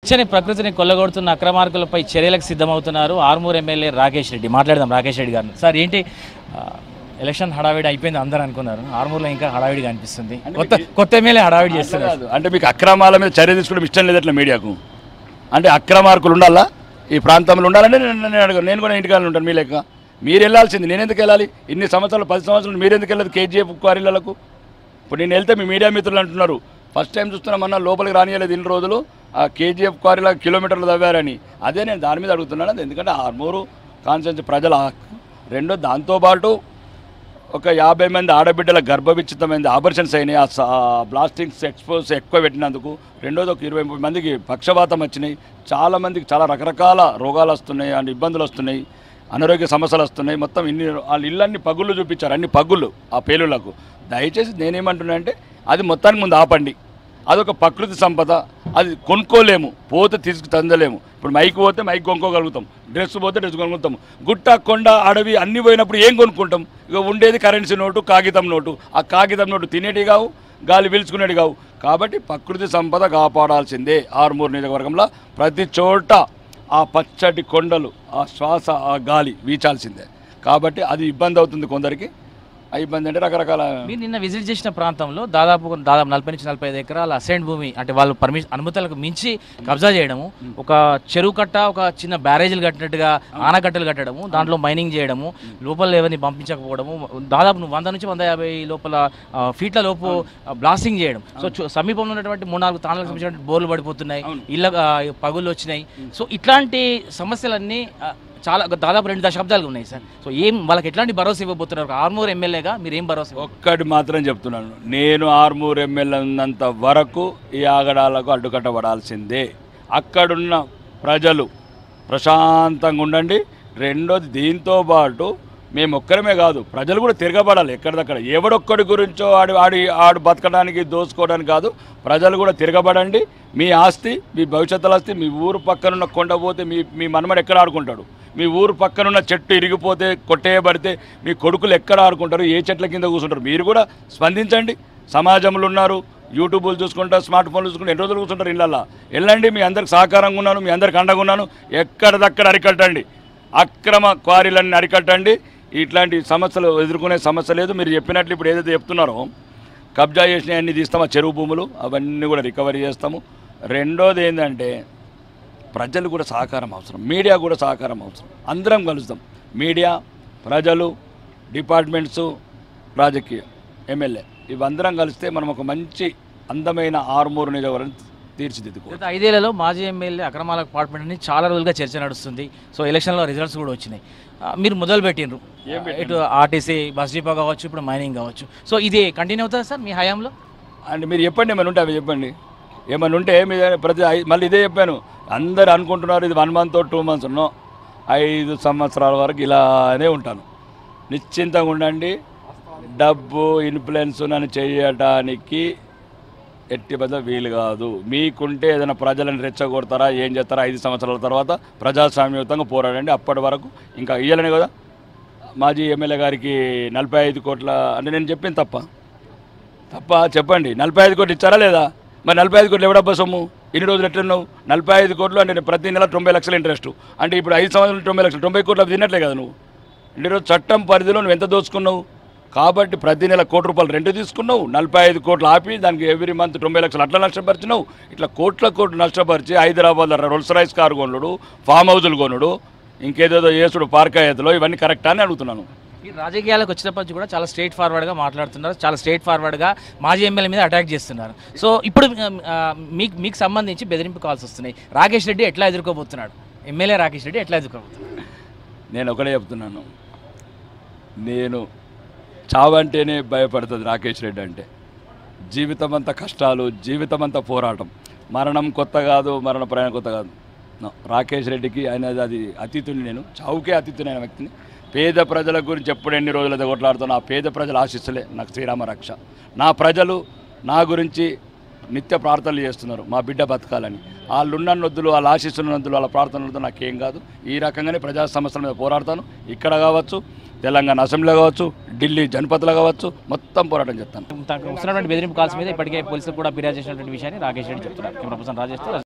పచ్చని ప్రకృతిని కొల్లగొడుతున్న అక్రమార్కులపై చర్యలకు సిద్ధమవుతున్నారు ఆర్మూర్ ఎమ్మెల్యే రాకేష్ రెడ్డి మాట్లాడదాం రాకేష్ రెడ్డి గారిని సార్ ఏంటి ఆ, ఎలక్షన్ హడావిడి అయిపోయింది అందరూ అనుకున్నారు ఆర్మూర్లో ఇంకా హడావిడిగా అనిపిస్తుంది కొత్త కొత్త ఎమ్మెల్యే హడావిడి చేస్తున్నారు కాదు అంటే మీకు అక్రమాల మీద చర్య తీసుకోవడం ఇష్టం లేదు అట్లా మీడియాకు అంటే అక్రమార్కులు ఉండాలా ఈ ప్రాంతంలో ఉండాలంటే నేను నేను అడగను నేను కూడా ఇంటికాడ ఉంటాను మీ లెక్క మీరు వెళ్ళాల్సింది నేను ఎందుకు వెళ్ళాలి ఇన్ని సంవత్సరాలు పది సంవత్సరాలు మీరు ఎందుకు వెళ్ళదు కేజీఎఫ్ క్వారీలకు ఇప్పుడు నేను వెళ్తే మీ మీడియా మిత్రులు అంటున్నారు ఫస్ట్ టైం చూస్తున్నామన్నా లోపలికి రానియలేదు ఇన్ని రోజులు ఆ కేజీఎఫ్ క్వారీల కిలోమీటర్లు తవ్వారని అదే నేను దాని మీద అడుగుతున్నాను ఎందుకంటే ఆర్మూరు కాన్స్టెన్సీ ప్రజల హక్కు రెండో దాంతోపాటు ఒక యాభై మంది ఆడబిడ్డల గర్భవిచ్చితమైంది ఆపరేషన్స్ అయినాయి ఆ స- ఆ బ్లాస్టింగ్స్ ఎక్స్పోజ్ ఎక్కువ పెట్టినందుకు రెండోది ఒక ఇరవై ముప్పై మందికి పక్షవాతం వచ్చినాయి చాలా మందికి చాలా రకరకాల రోగాలు వస్తున్నాయి అండ్ ఇబ్బందులు వస్తున్నాయి అనారోగ్య సమస్యలు వస్తున్నాయి మొత్తం ఇన్ని వాళ్ళ ఇళ్ళన్ని పగుళ్ళు చూపించారు అన్ని పగుళ్ళు ఆ పేలులకు దయచేసి నేనేమంటున్నా అంటే అది మొత్తానికి ముందు ఆపండి అదొక ప్రకృతి సంపద అది కొనుక్కోలేము పోతే తీసుకు తందలేము ఇప్పుడు మైక్ పోతే మైక్ కొనుక్కోగలుగుతాం డ్రెస్ పోతే డ్రెస్ కొనుక్కుంటాం గుట్ట కొండ అడవి అన్ని పోయినప్పుడు ఏం కొనుక్కుంటాం ఇక ఉండేది కరెన్సీ నోటు కాగితం నోటు ఆ కాగితం నోటు తినేటి కావు గాలి పీల్చుకునేటి కావు కాబట్టి ప్రకృతి సంపద కాపాడాల్సిందే ఆరుమూరు నియోజకవర్గంలో ప్రతి చోట ఆ పచ్చటి కొండలు ఆ శ్వాస ఆ గాలి వీచాల్సిందే కాబట్టి అది ఇబ్బంది అవుతుంది కొందరికి ఆ ఇబ్బంది అంటే రకరకాల మీరు నిన్న విజిట్ చేసిన ప్రాంతంలో దాదాపు దాదాపు నలభై నుంచి నలభై ఐదు ఎకరాల అసైన్ భూమి అంటే వాళ్ళు పర్మిషన్ అనుమతులకు మించి కబ్జా చేయడము ఒక చెరువు కట్ట ఒక చిన్న బ్యారేజీలు కట్టినట్టుగా ఆనకట్టలు కట్టడము దాంట్లో మైనింగ్ చేయడము లోపల ఎవరిని పంపించకపోవడము దాదాపు నువ్వు వంద నుంచి వంద యాభై లోపల ఆ, ఫీట్ల లోపు ఆ, బ్లాస్టింగ్ చేయడం సో చు- సమీపంలో ఉన్నటువంటి మూడు నాలుగు తాళాలకు సంబంధించిన బోర్లు పడిపోతున్నాయి ఇళ్ళ ఆ, పగుళ్ళు వచ్చినాయి సో ఇట్లాంటి సమస్యలన్నీ ఆ, చాలా దాదాపు రెండు దశాబ్దాలుగా ఉన్నాయి సార్ సో ఏం వాళ్ళకి ఎట్లాంటి భరోసా ఇవ్వబోతున్నారు ఆర్మూర్ ఎమ్మెల్యేగా మీరు ఏం భరోసా ఇవ్వ- ఒక్కటి మాత్రం చెప్తున్నాను నేను ఆర్మూర్ ఎమ్మెల్యే ఉన్నంత వరకు ఈ ఆగడాలకు అడ్డుకట్టబడాల్సిందే అక్కడున్న ప్రజలు ప్రశాంతంగా ఉండండి రెండోది దీంతో పాటు మేము ఒక్కరమే కాదు ప్రజలు కూడా తిరగబడాలి ఎక్కడిదక్కడ ఎవడొక్కడి గురించో ఆడి ఆడి ఆడు బతకడానికి దోసుకోవడానికి కాదు ప్రజలు కూడా తిరగబడండి మీ ఆస్తి మీ భవిష్యత్తుల ఆస్తి మీ ఊరు పక్కనున్న కొండ పోతే మీ మీ మనమడు ఎక్కడ ఆడుకుంటాడు మీ ఊరు పక్కనున్న చెట్టు ఇరిగిపోతే కొట్టేయబడితే మీ కొడుకులు ఎక్కడ ఆడుకుంటారు ఏ చెట్ల కింద కూర్చుంటారు మీరు కూడా స్పందించండి సమాజంలో ఉన్నారు యూట్యూబ్లు చూసుకుంటా స్మార్ట్ ఫోన్లు చూసుకుంటా ఎన్ని రోజులు కూర్చుంటారు ఇళ్ళల్లో వెళ్ళండి మీ అందరికి సహకారంగా ఉన్నాను మీ అందరికి అండగా ఉన్నాను ఎక్కడిదక్కడ అరికట్టండి అక్రమ క్వారీలన్నీ అరికట్టండి ఇట్లాంటి సమస్యలు ఎదుర్కొనే సమస్య లేదు మీరు చెప్పినట్లు ఇప్పుడు ఏదైతే చెప్తున్నారో కబ్జా చేసిన అన్ని తీస్తాం ఆ చెరువు భూములు అవన్నీ కూడా రికవరీ చేస్తాము రెండోది ఏంటంటే ప్రజలు కూడా సహకారం అవసరం మీడియా కూడా సహకారం అవసరం అందరం కలుస్తాం మీడియా ప్రజలు డిపార్ట్మెంట్స్ రాజకీయ ఎమ్మెల్యే ఇవందరం కలిస్తే మనం ఒక మంచి అందమైన ఆరుమూరు నియోజకవర్గం తీర్చిదిద్దుకో గత ఐదేళ్లలో మాజీ ఎమ్మెల్యే అక్రమాలకు పాల్పడని చాలా రోజులుగా చర్చ నడుస్తుంది సో ఎలక్షన్లో రిజల్ట్స్ కూడా వచ్చినాయి ఆ, మీరు మొదలు పెట్టిండ్రు ఇటు ఆర్టీసీ బస్ డిపో కావచ్చు ఇప్పుడు మైనింగ్ కావచ్చు సో ఇది కంటిన్యూ అవుతుంది సార్ మీ హయాంలో అంటే మీరు చెప్పండి ఏమైనా ఉంటే అవి చెప్పండి ఏమైనా ఉంటే మీ దగ్గర ప్రతి ఐ- మళ్ళీ ఇదే చెప్పాను అందరు అనుకుంటున్నారు ఇది one month two months no ఐదు సంవత్సరాల వరకు ఇలానే ఉంటాను నిశ్చింతంగా ఉండండి డబ్బు ఇన్ఫ్లుయెన్స్ నన్ను చేయడానికి ఎట్టి బదులు వీలు కాదు మీకుంటే ఏదైనా ప్రజలను రెచ్చగొడతారా ఏం చేస్తారా ఐదు సంవత్సరాల తర్వాత ప్రజాస్వామ్యయుతంగా పోరాడండి అప్పటి వరకు ఇంకా ఇయ్యాలనే కదా మాజీ ఎమ్మెల్యే గారికి నలభై ఐదు కోట్ల అంటే నేను చెప్పింది తప్ప తప్ప చెప్పండి నలభై ఐదు కోట్లు ఇచ్చారా లేదా మరి నలభై ఐదు కోట్లు ఎవడబ్బా సొమ్ము ఇన్ని రోజులు ఎట్లున్నావు నలభై ఐదు కోట్లు అంటే నేను ప్రతి నెల తొంభై లక్షల ఇంట్రెస్ట్ అంటే ఇప్పుడు ఐదు సంవత్సరాలు తొంభై లక్షలు తొంభై కోట్లు అవి తిన్నట్లే కదా నువ్వు అంటే ఈరోజు చట్టం పరిధిలో నువ్వు ఎంత దోచుకున్నావు కాబట్టి ప్రతి నెల కోటి రూపాయలు రెంట్ తీసుకున్నావు నలభై ఐదు కోట్లు ఆపి దానికి ఎవ్రీ మంత్ తొంభై లక్షలు అట్లా నష్టపరిచినావు ఇట్లా కోట్ల కోట్లు నష్టపరిచి హైదరాబాద్ రోల్స్ రైస్ కారు కొనుడు ఫామ్ హౌజులు కొనుడు ఇంకేదేదో చేసుడు పార్కాయతలో ఇవన్నీ కరెక్టా అని అడుగుతున్నాను ఈ రాజకీయాలకు వచ్చినప్పటి నుంచి కూడా చాలా స్ట్రైట్ ఫార్వర్డ్గా మాట్లాడుతున్నారు చాలా స్ట్రైట్ ఫార్వర్డ్గా మాజీ ఎమ్మెల్యే మీద అటాక్ చేస్తున్నారు సో ఇప్పుడు ఆ, మీకు మీకు సంబంధించి బెదిరింపు కాల్స్ వస్తున్నాయి రాకేష్ రెడ్డి ఎట్లా ఎదుర్కోబోతున్నాడు ఎమ్మెల్యే రాకేష్ రెడ్డి ఎట్లా ఎదుర్కోబోతున్నాడు నేను ఒకటే చెప్తున్నాను నేను చావంటేనే భయపడుతుంది రాకేష్ రెడ్డి అంటే జీవితం అంతా కష్టాలు జీవితం అంతా పోరాటం మరణం కొత్త కాదు మరణ ప్రయాణం కొత్త కాదు No. రాకేష్ రెడ్డికి ఆయన అది అతీతుని నేను చావుకే అతీతునైన వ్యక్తిని పేద ప్రజల గురించి ఎప్పుడు ఎన్ని రోజులతో కొట్లాడుతున్నా ఆ పేద ప్రజల ఆశిస్సులే నాకు శ్రీరామ రక్ష నా ప్రజలు నా గురించి నిత్య ప్రార్థనలు చేస్తున్నారు మా బిడ్డ బతకాలని వాళ్ళున్న నొద్దులు వాళ్ళ ఆశిస్తున్న నొద్దులు వాళ్ళ ప్రార్థనలతో నాకేం కాదు ఈ రకంగానే ప్రజా సమస్యల మీద పోరాడతాను ఇక్కడ కావచ్చు తెలంగాణ అసెంబ్లీలో కావచ్చు ఢిల్లీ జనపథలో కావచ్చు మొత్తం పోరాటం చేస్తాను తనకు వస్తున్నటువంటి బెదిరింపు కాల్స్ మీద ఇప్పటికే పోలీసులు కూడా ఫిర్యాదు చేసినటువంటి విషయాన్ని రాకేష్ రెడ్డి చెప్తున్నారు కెమెరా పర్సన్ రాజేష్ తో